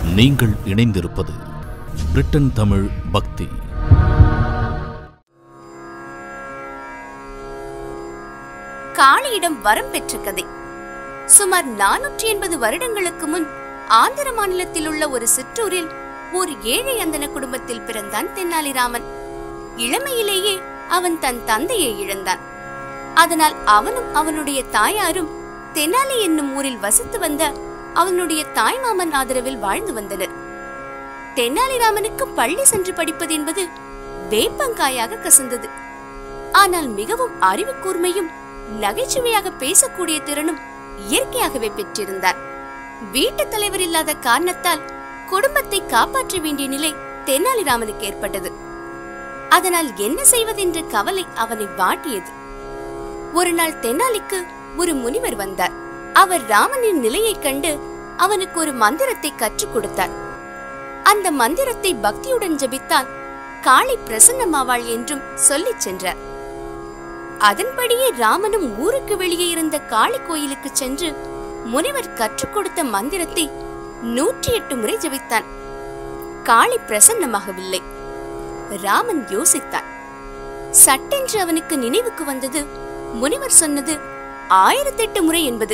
நீங்கள் இணைந்திருப்பது பிரிட்டன் தமிழ் பக்தி காளியிடம் வரம் பெற்ற கதை சுமார் நானூற்றி எண்பது வருடங்களுக்கு முன் ஆந்திர மாநிலத்தில் உள்ள ஒரு சிற்றூரில் ஒரு ஏழை அந்தன குடும்பத்தில் பிறந்தான் தென்னாலிராமன் இளமையிலேயே அவன் தன் தந்தையை இழந்தான் அதனால் அவனும் அவனுடைய தாயாரும் தெனாலி என்னும் ஊரில் வசித்து வந்த அவனுடைய தாய்மாமன் ஆதரவில் வாழ்ந்து வந்தனர் தெனாலிராமனுக்கு பள்ளி சென்று படிப்பது என்பது வேப்பங்காயாக கசந்தது ஆனால் மிகவும் அறிவு கூர்மையும் நகைச்சுவையாக பேசக்கூடிய திறனும் இயற்கையாகவே பெற்றிருந்தார் வீட்டுத் தலைவர் இல்லாத காரணத்தால் குடும்பத்தை காப்பாற்ற வேண்டிய நிலை தெனாலிராமனுக்கு ஏற்பட்டது அதனால் என்ன செய்வதென்ற கவலை அவனை வாட்டியது ஒரு நாள் தெனாலிக்கு ஒரு முனிவர் வந்தார் அவர் ராமனின் நிலையைக் கண்டு அவனுக்கு ஒரு மந்திரத்தை கற்றுக் கொடுத்தார் அந்த மந்திரத்தை பக்தியுடன் ஜபித்தால் காளி பிரசன்னமாவாள் என்றும் சொல்லிச் சென்றார் அதன்படியே ராமனும் ஊருக்கு வெளியே இருந்த காளி கோயிலுக்கு சென்று முனிவர் கற்றுக் கொடுத்த மந்திரத்தை நூற்றி எட்டு முறை ஜபித்தான் காளி பிரசன்னமாகவில்லை ராமன் யோசித்தான் சட்டென்று அவனுக்கு நினைவுக்கு வந்தது முனிவர் சொன்னது ஆயிரத்தெட்டு முறை என்பது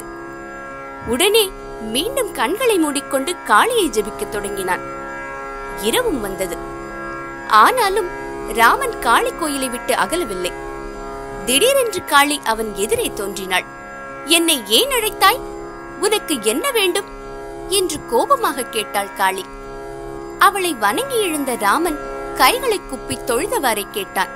உடனே மீண்டும் கண்களை மூடிக்கொண்டு காளியை ஜெபிக்கத் தொடங்கினான் இரவும் வந்தது ஆனாலும் ராமன் காளி கோயிலை விட்டு அகலவில்லை திடீரென்று காளி அவன் எதிரே தோன்றினாள் என்னை ஏன் அழைத்தாய் உனக்கு என்ன வேண்டும் என்று கோபமாக கேட்டாள் காளி அவளை வணங்கி எழுந்த ராமன் கைகளை குப்பி தொழுதவாறே கேட்டான்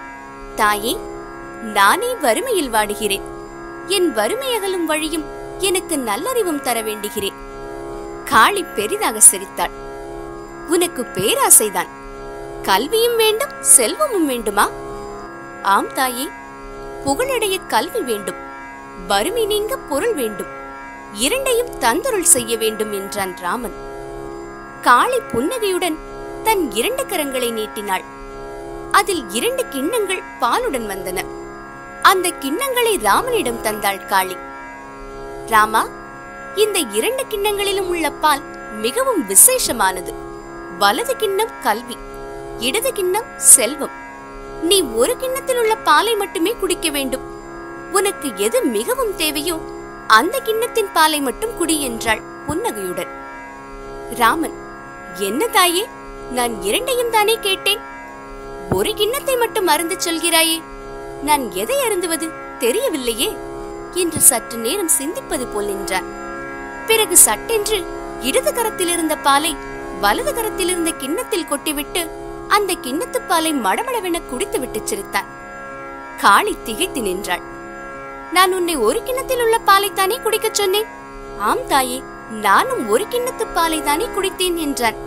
தாயே நானே வறுமையில் வாடுகிறேன் என் வறுமை அகலும் வழியும் எனக்கு நல்லறிவும் தர வேண்டுகிறேன் காளி பெரிதாக சிரித்தாள் உனக்கு பேராசைதான் கல்வியும் வேண்டும் செல்வமும் வேண்டுமா ஆம் தாயே புகழடைய கல்வி வேண்டும் வறுமை நீங்க பொருள் வேண்டும் இரண்டையும் தந்தருள் செய்ய வேண்டும் என்றான் ராமன் காளி புன்னகையுடன் தன் இரண்டு கரங்களை நீட்டினாள் அதில் இரண்டு கிண்ணங்கள் பாலுடன் வந்தன அந்த கிண்ணங்களை ராமனிடம் தந்தாள் காளி ராமா இந்த இரண்டு கிண்ணங்களிலும் உள்ள பால் மிகவும் விசேஷமானது வலது கிண்ணம் கல்வி இடது கிண்ணம் செல்வம் நீ ஒரு கிண்ணத்தில் உள்ள பாலை மட்டுமே குடிக்க வேண்டும் உனக்கு எது மிகவும் தேவையோ அந்த கிண்ணத்தின் பாலை மட்டும் குடி என்றாள் புன்னகையுடன் ராமன் என்ன தாயே நான் இரண்டையும் தானே கேட்டேன் ஒரு கிண்ணத்தை மட்டும் அருந்தச் சொல்கிறாயே நான் எதை அருந்துவது தெரியவில்லையே என்று சற்று நேரம் சிந்திப்பது போல் நின்றான் பிறகு சட்டென்று இடது கரத்தில் இருந்த பாலை வலது கரத்தில் இருந்த கிண்ணத்தில் கொட்டிவிட்டு அந்த கிண்ணத்து பாலை மடமடவென குடித்துவிட்டு சிரித்தான் காளி திகைத்து நின்றாள் நான் உன்னை ஒரு கிண்ணத்தில் உள்ள பாலைத்தானே குடிக்கச் சொன்னேன் ஆம் தாயே நானும் ஒரு கிண்ணத்து பாலை தானே குடித்தேன் என்றான்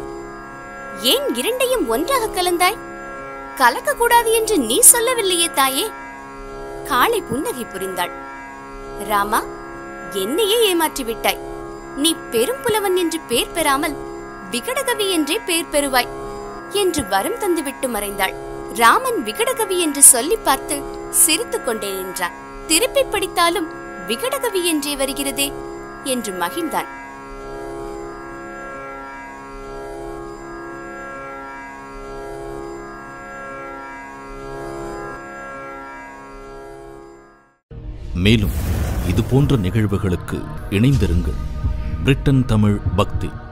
ஏன் இரண்டையும் ஒன்றாக கலந்தாய் கலக்க கூடாது என்று நீ சொல்லவில்லையே தாயே காளை புன்னகை புரிந்தாள் ராமா என்னையே ஏமாற்றி விட்டாய் நீ பெரும் புலவன் என்று பேர் பெறாமல் விகடகவி என்றே பேர் பெறுவாய் என்று வரம் தந்துவிட்டு மறைந்தாள் ராமன் விகடகவி என்று சொல்லி பார்த்து சிரித்துக் கொண்டே நின்றான் திருப்பி படித்தாலும் விகடகவி என்றே வருகிறதே என்று மகிழ்ந்தான் மேலும் இது போன்ற நிகழ்வுகளுக்கு இணைந்திருங்கள் பிரிட்டன் தமிழ் பக்தி